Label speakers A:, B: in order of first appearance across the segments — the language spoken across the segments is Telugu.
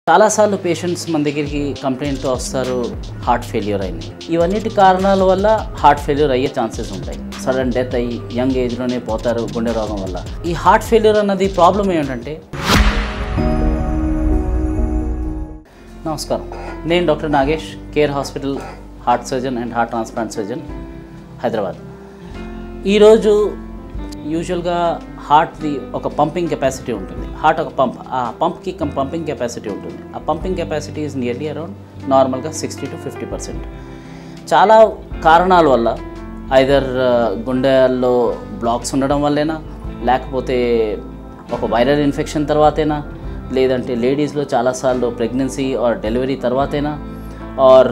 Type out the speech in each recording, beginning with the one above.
A: చాలాసార్లు పేషెంట్స్ మన దగ్గరికి కంప్లైంట్తో వస్తారు హార్ట్ ఫెయిల్యూర్ అయింది ఇవన్నిటి కారణాల వల్ల హార్ట్ ఫెయిల్యూర్ అయ్యే ఛాన్సెస్ ఉంటాయి సడన్ డెత్ అయ్యి యంగ్ ఏజ్లోనే పోతారు గుండె రోగం వల్ల ఈ హార్ట్ ఫెయిల్యూర్ అన్నది ప్రాబ్లం ఏంటంటే నమస్కారం నేను doctor Nagesh Care Hospital heart surgeon and heart transplant surgeon Hyderabad ఈరోజు యూజువల్గా హార్ట్ది ఒక పంపింగ్ కెపాసిటీ ఉంటుంది హార్ట్ ఒక పంప్ ఆ పంప్కి పంపింగ్ కెపాసిటీ ఉంటుంది ఆ pumping capacity is nearly around నార్మల్గా సిక్స్టీ టు ఫిఫ్టీ పర్సెంట్ చాలా కారణాల వల్ల ఐదర్ గుండెల్లో బ్లాక్స్ ఉండడం వల్లేనా లేకపోతే ఒక వైరల్ ఇన్ఫెక్షన్ తర్వాతేనా లేదంటే లేడీస్లో చాలాసార్లు ప్రెగ్నెన్సీ ఆర్ డెలివరీ తర్వాతేనా ఆర్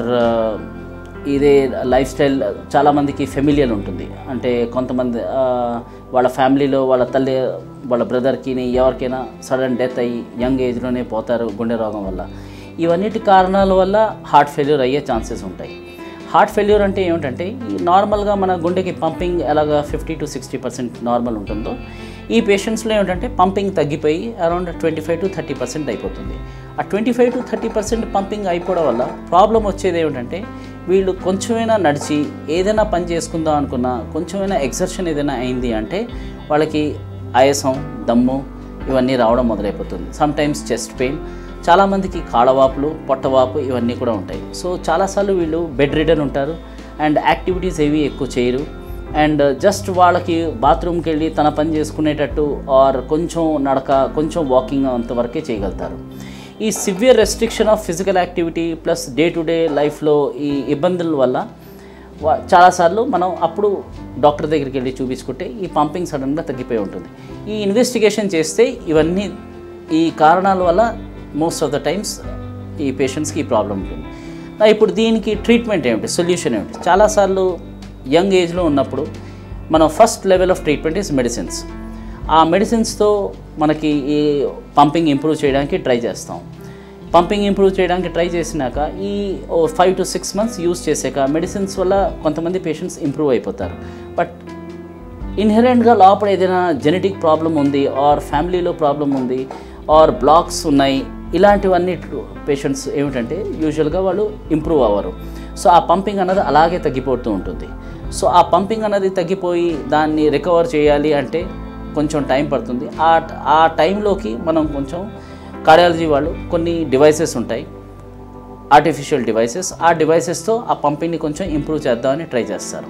A: ఇదే లైఫ్ స్టైల్ చాలామందికి ఫెమిలియల్ ఉంటుంది అంటే కొంతమంది ఆ, వాళ్ళ ఫ్యామిలీలో వాళ్ళ తల్లి వాళ్ళ బ్రదర్కి ఎవరికైనా సడన్ డెత్ అయ్యి యంగ్ ఏజ్లోనే పోతారు గుండె రోగం వల్ల ఇవన్నిటి కారణాల వల్ల హార్ట్ ఫెయిల్యూర్ అయ్యే ఛాన్సెస్ ఉంటాయి హార్ట్ ఫెయిల్యూర్ అంటే ఏమిటంటే ఈ నార్మల్గా మన గుండెకి పంపింగ్ ఎలాగా fifty to sixty percent normal ఉంటుందో ఈ పేషెంట్స్లో ఏమిటంటే పంపింగ్ తగ్గిపోయి around twenty five to thirty percent అయిపోతుంది ఆ twenty five to thirty percent pumping అయిపోవడం వల్ల ప్రాబ్లం వచ్చేది ఏమిటంటే వీళ్ళు కొంచెమైనా నడిచి ఏదైనా పని చేసుకుందాం అనుకున్నా కొంచెమైనా ఎక్సర్షన్ ఏదైనా అయింది అంటే వాళ్ళకి ఆయాసం దమ్ము ఇవన్నీ రావడం మొదలైపోతుంది సమ్ టైమ్స్ చెస్ట్ పెయిన్ చాలామందికి కాళ్ళవాపులు పొట్టవాపు ఇవన్నీ కూడా ఉంటాయి సో చాలాసార్లు వీళ్ళు బెడ్ రిడన్ ఉంటారు అండ్ యాక్టివిటీస్ ఏవి ఎక్కువ చేయరు అండ్ జస్ట్ వాళ్ళకి బాత్రూమ్కి వెళ్ళి తన పని చేసుకునేటట్టు ఆర్ కొంచెం నడక కొంచెం వాకింగ్ అంతవరకే చేయగలుగుతారు ఈ severe restriction of physical activity plus day to day లైఫ్లో ఈ ఇబ్బందుల వల్ల వా- చాలాసార్లు మనం అప్పుడు డాక్టర్ దగ్గరికి వెళ్ళి చూపించుకుంటే ఈ పంపింగ్ సడన్గా తగ్గిపోయి ఉంటుంది ఈ ఇన్వెస్టిగేషన్ చేస్తే ఇవన్నీ ఈ కారణాల వల్ల మోస్ట్ ఆఫ్ ద టైమ్స్ ఈ పేషెంట్స్కి ఈ ప్రాబ్లం ఉంటుంది నా ఇప్పుడు దీనికి ట్రీట్మెంట్ ఏమిటి సొల్యూషన్ ఏమిటి చాలాసార్లు యంగ్ ఏజ్లో ఉన్నప్పుడు మనం first level of treatment is medicines ఆ మెడిసిన్స్తో మనకి ఈ పంపింగ్ ఇంప్రూవ్ చేయడానికి ట్రై చేస్తాం పంపింగ్ ఇంప్రూవ్ చేయడానికి ట్రై చేసినాక ఈ five to six months use చేసాక మెడిసిన్స్ వల్ల కొంతమంది పేషెంట్స్ ఇంప్రూవ్ అయిపోతారు బట్ ఇన్హెరెంట్గా లోపల ఏదైనా జెనెటిక్ ప్రాబ్లం ఉంది ఆర్ ఫ్యామిలీలో ప్రాబ్లం ఉంది ఆర్ బ్లాక్స్ ఉన్నాయి ఇలాంటివన్నీ పేషెంట్స్ ఏమిటంటే యూజువల్గా వాళ్ళు ఇంప్రూవ్ అవ్వరు సో ఆ పంపింగ్ అన్నది అలాగే తగ్గిపోతూ ఉంటుంది సో ఆ పంపింగ్ అన్నది తగ్గిపోయి దాన్ని రికవర్ చేయాలి అంటే కొంచెం టైం పడుతుంది ఆ ఆ టైంలోకి మనం కొంచెం కార్డియాలజీ వాళ్ళు కొన్ని డివైసెస్ ఉంటాయి ఆర్టిఫిషియల్ డివైసెస్ ఆ డివైసెస్తో ఆ పంపింగ్ని కొంచెం ఇంప్రూవ్ చేద్దామని ట్రై చేస్తారు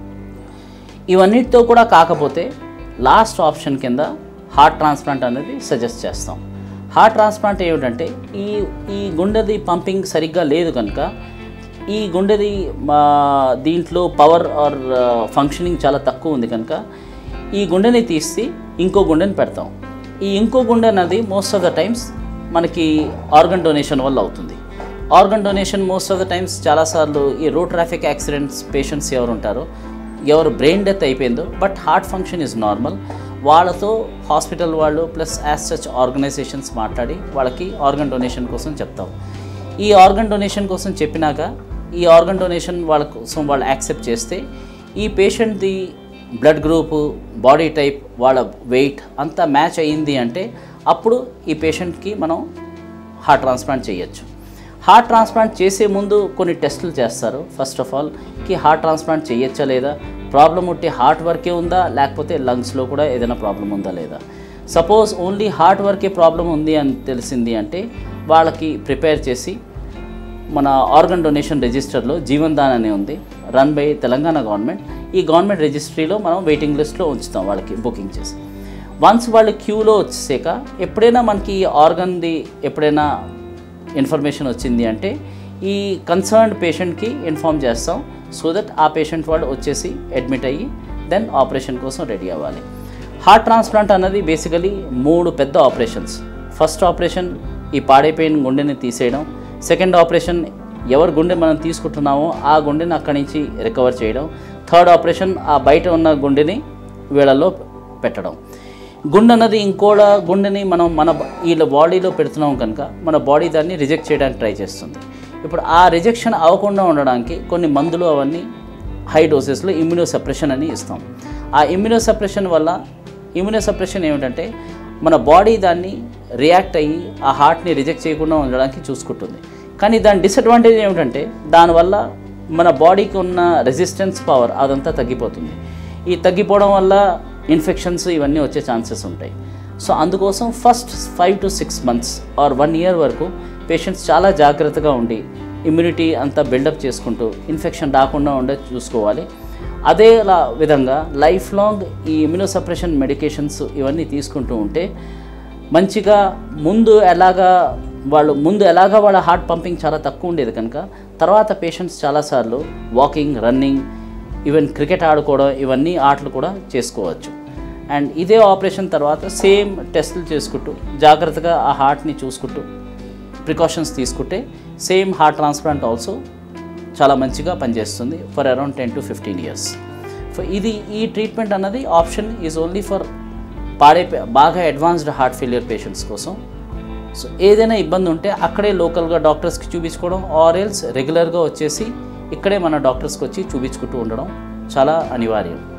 A: ఇవన్నిటితో కూడా కాకపోతే లాస్ట్ ఆప్షన్ కింద హార్ట్ ట్రాన్స్ప్లాంట్ అనేది సజెస్ట్ చేస్తాం హార్ట్ ట్రాన్స్ప్లాంట్ ఏమిటంటే ఈ ఈ గుండెది పంపింగ్ సరిగ్గా లేదు కనుక ఈ గుండెది మా దీంట్లో పవర్ ఆర్ ఫంక్షనింగ్ చాలా తక్కువ ఉంది కనుక ఈ గుండెని తీసి ఇంకో గుండెని పెడతాం ఈ ఇంకో గుండె అనేది మోస్ట్ ఆఫ్ ద టైమ్స్ మనకి ఆర్గన్ డొనేషన్ వల్ల అవుతుంది organ donation most of the times చాలాసార్లు ఈ రోడ్ ట్రాఫిక్ యాక్సిడెంట్స్ పేషెంట్స్ ఎవరు ఉంటారో ఎవరు బ్రెయిన్ డెత్ అయిపోయిందో but heart function is normal వాళ్ళతో హాస్పిటల్ వాళ్ళు ప్లస్ యాజ్ సచ్ ఆర్గనైజేషన్స్ మాట్లాడి వాళ్ళకి ఆర్గన్ డొనేషన్ కోసం చెప్తాం ఈ ఆర్గన్ డొనేషన్ కోసం చెప్పినాక ఈ ఆర్గన్ డొనేషన్ వాళ్ళ కోసం వాళ్ళు యాక్సెప్ట్ చేస్తే ఈ పేషెంట్ది బ్లడ్ గ్రూపు బాడీ టైప్ వాళ్ళ వెయిట్ అంతా మ్యాచ్ అయ్యింది అంటే అప్పుడు ఈ పేషెంట్కి మనం హార్ట్ ట్రాన్స్ప్లాంట్ చేయొచ్చు హార్ట్ ట్రాన్స్ప్లాంట్ చేసే ముందు కొన్ని టెస్టులు చేస్తారు ఫస్ట్ ఆఫ్ ఆల్ కి హార్ట్ ట్రాన్స్ప్లాంట్ చేయొచ్చా లేదా ప్రాబ్లం ఉంటే హార్ట్ వర్కే ఉందా లేకపోతే లంగ్స్లో కూడా ఏదైనా ప్రాబ్లం ఉందా లేదా సపోజ్ ఓన్లీ హార్ట్ వర్కే ప్రాబ్లం ఉంది అని తెలిసింది అంటే వాళ్ళకి ప్రిపేర్ చేసి మన ఆర్గన్ డొనేషన్ రిజిస్టర్లో జీవన్ దాన్ అని ఉంది రన్ బై తెలంగాణ గవర్నమెంట్ ఈ గవర్నమెంట్ రిజిస్ట్రీలో మనం వెయిటింగ్ లిస్ట్లో ఉంచుతాం వాళ్ళకి బుకింగ్ చేసి వన్స్ వాళ్ళు క్యూలో వచ్చేసాక ఎప్పుడైనా మనకి ఈ ఆర్గన్ది ఎప్పుడైనా ఇన్ఫర్మేషన్ వచ్చింది అంటే ఈ కన్సర్న్డ్ పేషెంట్కి ఇన్ఫామ్ చేస్తాం సో దట్ ఆ పేషెంట్ వాడు వచ్చేసి అడ్మిట్ అయ్యి దెన్ ఆపరేషన్ కోసం రెడీ అవ్వాలి హార్ట్ ట్రాన్స్ప్లాంట్ అన్నది బేసికలీ మూడు పెద్ద ఆపరేషన్స్ ఫస్ట్ ఆపరేషన్ ఈ పాడైపోయిన గుండెని తీసేయడం సెకండ్ ఆపరేషన్ ఎవరి గుండె మనం తీసుకుంటున్నామో ఆ గుండెని అక్కడి నుంచి రికవర్ చేయడం థర్డ్ ఆపరేషన్ ఆ బయట ఉన్న గుండెని వీళ్ళలో పెట్టడం గుండె అన్నది ఇంకోడ గుండెని మనం మన బ- వీళ్ళ బాడీలో పెడుతున్నాం కనుక మన బాడీ దాన్ని రిజెక్ట్ చేయడానికి ట్రై చేస్తుంది ఇప్పుడు ఆ రిజెక్షన్ అవ్వకుండా ఉండడానికి కొన్ని మందులు అవన్నీ హై డోసెస్లో ఇమ్యూనో సప్రెషన్ అని ఇస్తాం ఆ ఇమ్యూనో సప్రెషన్ వల్ల ఇమ్యూనో సప్రెషన్ ఏమిటంటే మన బాడీ దాన్ని రియాక్ట్ అయ్యి ఆ హార్ట్ని రిజెక్ట్ చేయకుండా ఉండడానికి చూసుకుంటుంది కానీ దాని డిసడ్వాంటేజ్ ఏమిటంటే దానివల్ల మన బాడీకి ఉన్న రెసిస్టెన్స్ పవర్ అదంతా తగ్గిపోతుంది ఈ తగ్గిపోవడం వల్ల ఇన్ఫెక్షన్స్ ఇవన్నీ వచ్చే ఛాన్సెస్ ఉంటాయి సో అందుకోసం first five to six months or one year వరకు పేషెంట్స్ చాలా జాగ్రత్తగా ఉండి ఇమ్యూనిటీ అంతా బిల్డప్ చేసుకుంటూ ఇన్ఫెక్షన్ రాకుండా ఉండే చూసుకోవాలి అదే లా- విధంగా లైఫ్ లాంగ్ ఈ ఇమ్యూనోసప్రెషన్ మెడికేషన్స్ ఇవన్నీ తీసుకుంటూ ఉంటే మంచిగా ముందు ఎలాగా వాళ్ళు ముందు ఎలాగా వాళ్ళ హార్ట్ పంపింగ్ చాలా తక్కువ ఉండేది కనుక తర్వాత పేషెంట్స్ చాలాసార్లు వాకింగ్ రన్నింగ్ ఈవెన్ క్రికెట్ ఆడుకోవడం ఇవన్నీ ఆటలు కూడా చేసుకోవచ్చు అండ్ ఇదే ఆపరేషన్ తర్వాత సేమ్ టెస్టులు చేసుకుంటూ జాగ్రత్తగా ఆ హార్ట్ని చూసుకుంటూ ప్రికాషన్స్ తీసుకుంటే సేమ్ హార్ట్ ట్రాన్స్ప్లాంట్ ఆల్సో చాలా మంచిగా పనిచేస్తుంది for around ten to fifteen years ఇది ఈ ట్రీట్మెంట్ అన్నది ఆప్షన్ ఈజ్ ఓన్లీ ఫర్ పాడే పే- బాగా అడ్వాన్స్డ్ హార్ట్ ఫెయిలియర్ పేషెంట్స్ కోసం సో ఏదైనా ఇబ్బంది ఉంటే అక్కడే లోకల్గా డాక్టర్స్కి చూపించుకోవడం ఆర్ ఎల్స్ రెగ్యులర్గా వచ్చేసి ఇక్కడే మన డాక్టర్స్కి వచ్చి చూపించుకుంటూ ఉండడం చాలా అనివార్యం